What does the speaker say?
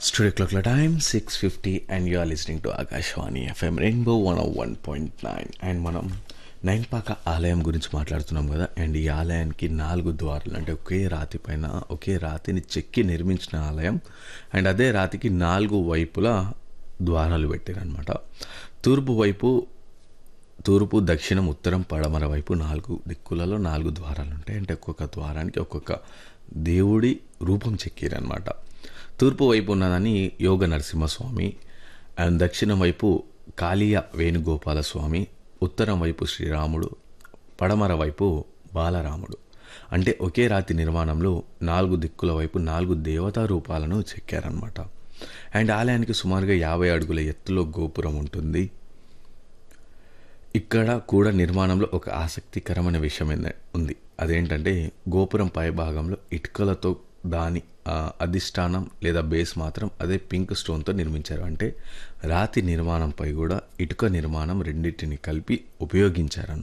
Studio clock time 6.50 and you are listening to Akashwani FM Rainbow 101.9 and మనం నైన్పాక ఆలయం గురించి మాట్లాడుతున్నాం కదా అండ్ ఈ ఆలయానికి నాలుగు ద్వారాలు అంటే ఒకే రాతి పైన ఒకే రాతిని చెక్కి నిర్మించిన ఆలయం అండ్ అదే రాతికి నాలుగు వైపులా ద్వారాలు పెట్టారనమాట తూర్పు వైపు తూర్పు దక్షిణం ఉత్తరం పడమర వైపు నాలుగు దిక్కులలో నాలుగు ద్వారాలు ఉంటాయి అంటే ఒక్కొక్క ద్వారానికి ఒక్కొక్క దేవుడి రూపం చెక్కిరనమాట తూర్పు వైపు ఉన్నదని యోగ నరసింహస్వామి అండ్ దక్షిణం వైపు కాళీయ వేణుగోపాల స్వామి ఉత్తరం వైపు శ్రీరాముడు పడమర వైపు బాలరాముడు అంటే ఒకే రాతి నిర్మాణంలో నాలుగు దిక్కుల వైపు నాలుగు దేవతా రూపాలను చెక్కారనమాట అండ్ ఆలయానికి సుమారుగా యాభై అడుగుల ఎత్తులో గోపురం ఉంటుంది ఇక్కడ కూడా నిర్మాణంలో ఒక ఆసక్తికరమైన విషయం ఏంద- ఉంది అదేంటంటే గోపురం పై భాగంలో ఇటుకలతో దాని ఆ, అధిష్టానం లేదా బేస్ మాత్రం అదే పింక్ స్టోన్తో నిర్మించారు అంటే రాతి నిర్మాణంపై కూడా ఇటుక నిర్మాణం రెండింటిని కలిపి ఉపయోగించారు